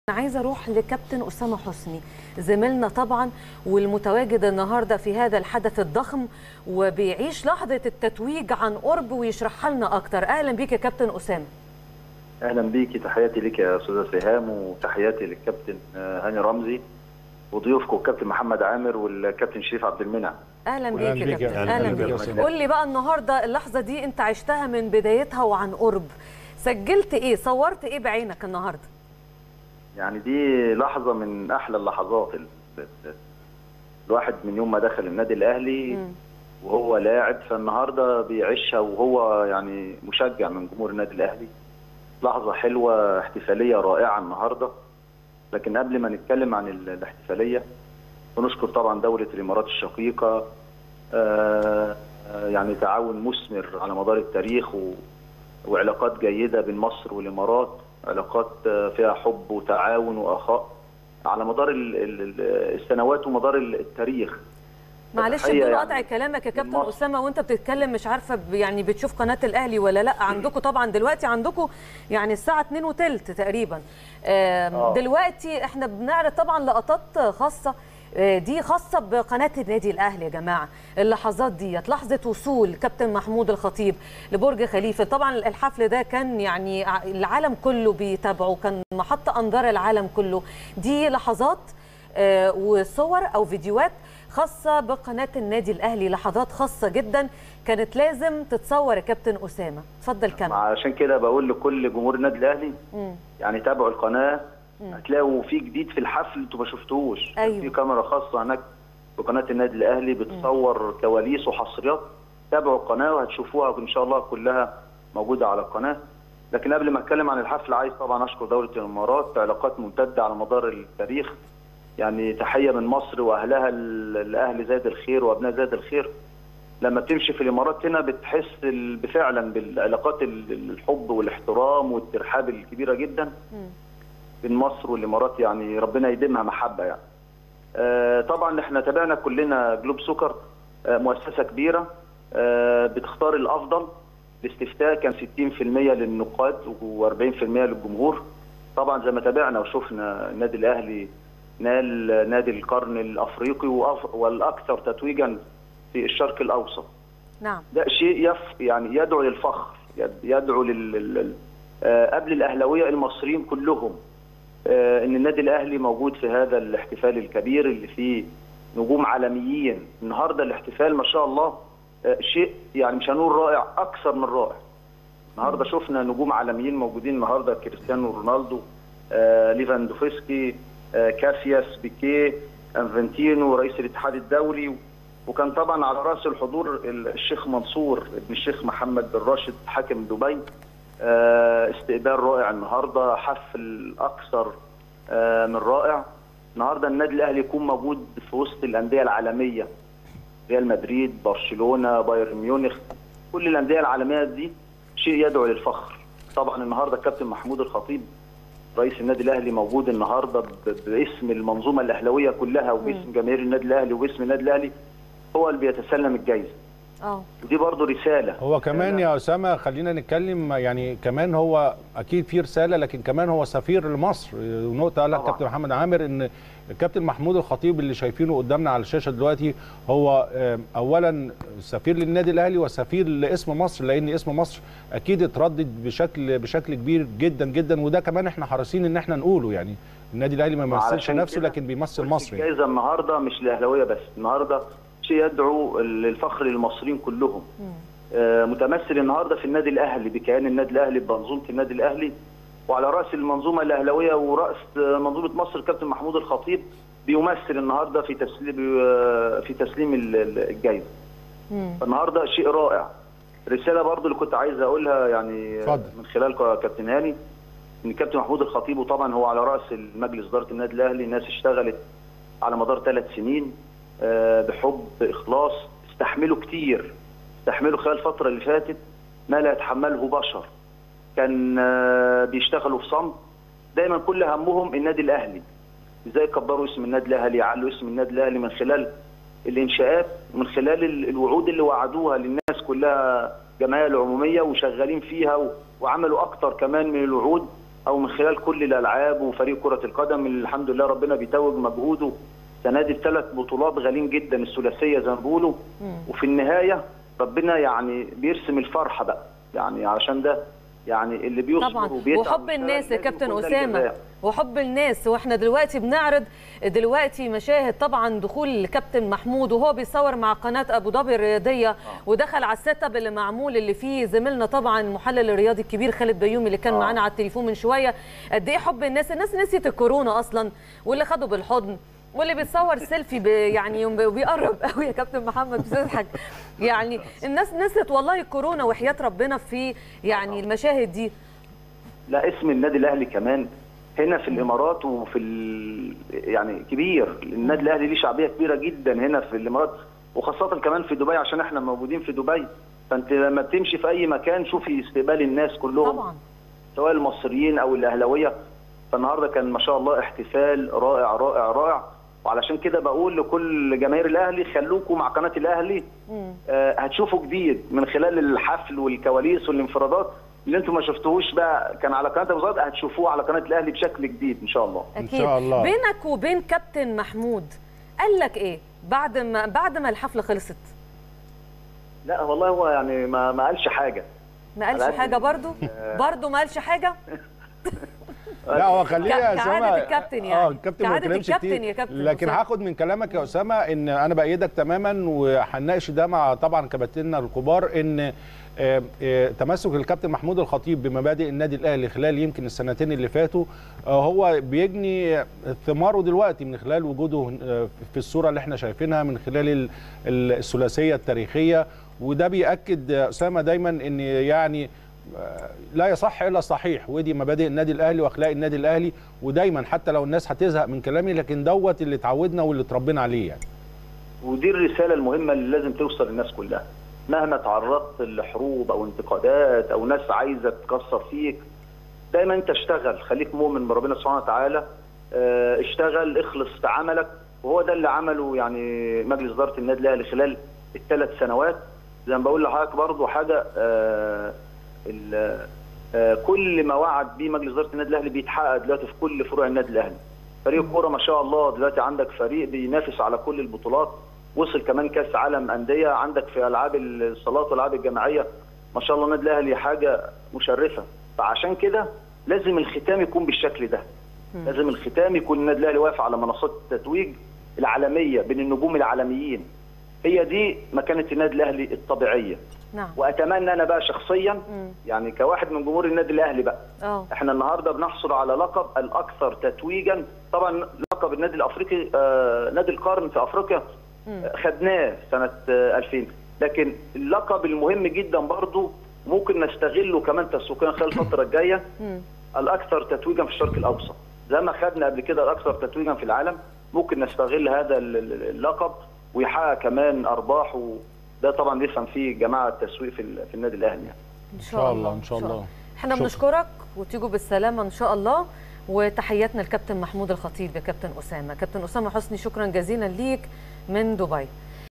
عايزه اروح لكابتن اسامه حسني زميلنا طبعا والمتواجد النهارده في هذا الحدث الضخم وبيعيش لحظه التتويج عن قرب ويشرحها لنا اكتر اهلا بيك يا كابتن اسامه اهلا بيكي تحياتي ليك يا استاذه سهام وتحياتي للكابتن هاني رمزي وضيوفكم الكابتن محمد عامر والكابتن شريف عبد المنعم اهلا بيك أهلاً يا بيك يا كابتن أهلاً اهلا بيك يا بيك أسامة. قول لي بقى النهارده اللحظه دي انت عشتها من بدايتها وعن قرب سجلت ايه صورت ايه بعينك النهارده يعني دي لحظه من احلى اللحظات ال- ال- الواحد من يوم ما دخل النادي الاهلي مم. وهو لاعب فالنهارده بيعيشها وهو يعني مشجع من جمهور النادي الاهلي لحظه حلوه احتفاليه رائعه النهارده لكن قبل ما نتكلم عن ال- الاحتفاليه ونشكر طبعا دوله الامارات الشقيقه آه، آه، يعني تعاون مثمر على مدار التاريخ و- وعلاقات جيده بين مصر والامارات علاقات آه، فيها حب وتعاون واخاء على مدار ال- ال- ال- السنوات ومدار التاريخ معلش تحية بدون يعني قطع كلامك يا كابتن لمصر. اسامه وانت بتتكلم مش عارفه ب- يعني بتشوف قناه الاهلي ولا لا عندكم طبعا دلوقتي عندكم يعني الساعه 2 وثلث تقريبا آم، آه. دلوقتي احنا بنعرض طبعا لقطات خاصه آه، دي خاصه بقناه النادي الاهلي يا جماعه اللحظات ديت لحظه وصول كابتن محمود الخطيب لبرج خليفه طبعا الحفل ده كان يعني ع- العالم كله بيتابعه كان محط انظار العالم كله دي لحظات آه، وصور او فيديوهات خاصه بقناه النادي الاهلي لحظات خاصه جدا كانت لازم تتصور يا كابتن اسامه اتفضل كمل عشان كده بقول لكل جمهور النادي الاهلي مم. يعني تابعوا القناه هتلاقوا في جديد في الحفل انتوا ما شفتوهوش كان أيوة. في كاميرا خاصه هناك في قناه النادي الاهلي بتصور كواليس وحصريات تابعوا القناه وهتشوفوها ان شاء الله كلها موجوده على القناه لكن قبل ما اتكلم عن الحفل عايز طبعا اشكر دوله الامارات علاقات ممتده على مدار التاريخ يعني تحيه من مصر واهلها ل- لاهل زايد الخير وابناء زايد الخير لما بتمشي في الامارات هنا بتحس ال- فعلا بالعلاقات ال- الحب والاحترام والترحاب الكبيره جدا مم. بين مصر والامارات يعني ربنا يديمها محبه يعني. آه، طبعا احنا تابعنا كلنا جلوب سكر آه، مؤسسه كبيره آه، بتختار الافضل الاستفتاء كان 60% للنقاد و40% للجمهور طبعا زي ما تابعنا وشفنا النادي الاهلي نال نادي القرن الافريقي وأف- والاكثر تتويجا في الشرق الاوسط نعم ده شيء يف يعني يدعو للفخر يد- يدعو لل لل- آه، قبل الاهلاويه المصريين كلهم آه، ان النادي الاهلي موجود في هذا الاحتفال الكبير اللي فيه نجوم عالميين النهارده الاحتفال ما شاء الله آه، شيء يعني مش هنقول رائع اكثر من رائع النهارده شفنا نجوم عالميين موجودين النهارده كريستيانو رونالدو آه، ليفاندوفسكي آه، كاسياس بيكيه انفنتينو رئيس الاتحاد الدولي وكان طبعا على راس الحضور الشيخ منصور ابن الشيخ محمد بن راشد حاكم دبي آه، استقبال رائع النهارده حفل اكثر آه، من رائع النهارده النادي الاهلي يكون موجود في وسط الانديه العالميه ريال مدريد برشلونه بايرن ميونخ كل الانديه العالميه دي شيء يدعو للفخر طبعا النهارده الكابتن محمود الخطيب رئيس النادي الاهلي موجود النهارده ب- باسم المنظومه الاهلاويه كلها وباسم جماهير النادي الاهلي وباسم النادي الاهلي هو اللي بيتسلم الجائزه اه ودي برضه رساله هو كمان يا اسامه خلينا نتكلم يعني كمان هو اكيد في رساله لكن كمان هو سفير لمصر ونقطه قالها طبعاً. الكابتن محمد عامر ان الكابتن محمود الخطيب اللي شايفينه قدامنا على الشاشه دلوقتي هو آم، اولا سفير للنادي الاهلي وسفير لاسم مصر لان اسم مصر اكيد اتردد بشكل بشكل كبير جدا جدا وده كمان احنا حريصين ان احنا نقوله يعني النادي الاهلي ما بيمثلش وعلشان نفسه كده لكن بيمثل قلت مصر يعني. الجائزه النهارده مش الاهلاويه بس النهارده شيء يدعو للفخر للمصريين كلهم آه، متمثل النهارده في النادي الاهلي بكيان النادي الاهلي بمنظومه النادي الاهلي وعلى راس المنظومه الاهلاويه وراس آه، منظومه مصر الكابتن محمود الخطيب بيمثل النهارده في تسليم آه، في تسليم ال- ال- الجائزه مم. فالنهارده شيء رائع رساله برضو اللي كنت عايز اقولها يعني اتفضل. من خلال كابتن هاني ان الكابتن محمود الخطيب وطبعا هو على راس المجلس اداره النادي الاهلي ناس اشتغلت على مدار ثلاث سنين آه، بحب باخلاص استحملوا كتير استحملوا خلال الفتره اللي فاتت ما لا يتحمله بشر كان آه، بيشتغلوا في صمت دايما كل همهم النادي الاهلي ازاي يكبروا اسم النادي الاهلي يعلوا اسم النادي الاهلي من خلال الانشاءات ومن خلال ال- الوعود اللي وعدوها للناس كلها جمعيه العموميه وشغالين فيها و- وعملوا اكتر كمان من الوعود او من خلال كل الالعاب وفريق كره القدم اللي الحمد لله ربنا بيتوج مجهوده السنه دي بثلاث بطولات غاليين جدا الثلاثيه زي ما بيقولوا وفي النهايه ربنا يعني بيرسم الفرحه بقى يعني عشان ده يعني اللي بيصبر طبعا وبيتعب وحب ويشتغل الناس يا لازم كابتن يكون ده اسامه الجزاء. وحب الناس واحنا دلوقتي بنعرض دلوقتي مشاهد طبعا دخول الكابتن محمود وهو بيصور مع قناه ابو ظبي الرياضيه ودخل على السيت اب اللي معمول اللي فيه زميلنا طبعا المحلل الرياضي الكبير خالد بيومي اللي كان آه. معانا على التليفون من شويه قد ايه حب الناس الناس نسيت الكورونا اصلا واللي خدوا بالحضن واللي بيتصور سيلفي ب- يعني يوم بيقرب قوي يا كابتن محمد بتضحك يعني الناس نسيت والله الكورونا وحياه ربنا في يعني المشاهد دي لا اسم النادي الاهلي كمان هنا في الامارات وفي ال... يعني كبير النادي الاهلي ليه شعبيه كبيره جدا هنا في الامارات وخاصه كمان في دبي عشان احنا موجودين في دبي فانت لما بتمشي في اي مكان شوفي استقبال الناس كلهم طبعا سواء المصريين او الاهلاويه فالنهارده كان ما شاء الله احتفال رائع رائع رائع وعلشان كده بقول لكل جماهير الاهلي خلوكم مع قناه الاهلي آه هتشوفوا جديد من خلال الحفل والكواليس والانفرادات اللي انتم ما شفتوهوش بقى كان على قناه ابو ظبي هتشوفوه على قناه الاهلي بشكل جديد ان شاء الله اكيد شاء الله. بينك وبين كابتن محمود قال لك ايه بعد ما بعد ما الحفله خلصت لا والله هو يعني ما, ما قالش حاجه ما قالش على قد حاجه برضو برضو ما قالش حاجه لا هو خليه كع- يا كعادة اسامه الكابتن يعني. اه الكابتن ما كعادة بيتكلمش الكابتن كتير يا كابتن لكن أسامة. هاخد من كلامك يا اسامه ان انا بايدك تماما وهنناقش ده مع طبعا كباتننا الكبار ان آه، آه، تمسك الكابتن محمود الخطيب بمبادئ النادي الاهلي خلال يمكن السنتين اللي فاتوا آه، هو بيجني ثماره دلوقتي من خلال وجوده آه، في الصوره اللي احنا شايفينها من خلال ال- ال- الثلاثيه التاريخيه وده بياكد آه، اسامه دايما ان يعني لا يصح الا الصحيح ودي مبادئ النادي الاهلي واخلاق النادي الاهلي ودايما حتى لو الناس هتزهق من كلامي لكن دوت اللي اتعودنا واللي اتربينا عليه يعني ودي الرساله المهمه اللي لازم توصل للناس كلها مهما تعرضت لحروب او انتقادات او ناس عايزه تكسر فيك دايما انت اشتغل خليك مؤمن بربنا سبحانه وتعالى اه، اشتغل اخلص في عملك وهو ده اللي عمله يعني مجلس اداره النادي الاهلي خلال الثلاث سنوات زي ما بقول لحضرتك برضه حاجه اه، ال- اه، كل ما وعد بيه مجلس اداره النادي الاهلي بيتحقق دلوقتي في كل فروع النادي الاهلي فريق الكوره ما شاء الله دلوقتي عندك فريق بينافس على كل البطولات وصل كمان كاس عالم انديه عندك في العاب الصالات والالعاب الجماعيه ما شاء الله النادي الاهلي حاجه مشرفه فعشان كده لازم الختام يكون بالشكل ده لازم الختام يكون النادي الاهلي واقف على منصات التتويج العالميه بين النجوم العالميين هي دي مكانه النادي الاهلي الطبيعيه نعم واتمنى انا بقى شخصيا يعني كواحد من جمهور النادي الاهلي بقى اه احنا النهارده بنحصل على لقب الاكثر تتويجا طبعا لقب النادي الافريقي آه نادي القرن في افريقيا آه، خدناه سنه آه 2000 لكن اللقب المهم جدا برضو ممكن نستغله كمان تسويقيا خلال الفتره الجايه الاكثر تتويجا في الشرق الاوسط زي ما خدنا قبل كده الاكثر تتويجا في العالم ممكن نستغل هذا ال- ال- اللقب ويحقق كمان ارباح وده طبعا بيفهم فيه جماعه التسويق في, ال- في النادي الاهلي يعني. ان شاء الله، إن شاء الله. احنا شكرا. بنشكرك وتيجوا بالسلامه ان شاء الله وتحياتنا لكابتن محمود الخطيب يا كابتن اسامه كابتن اسامه حسني شكرا جزيلا ليك من دبي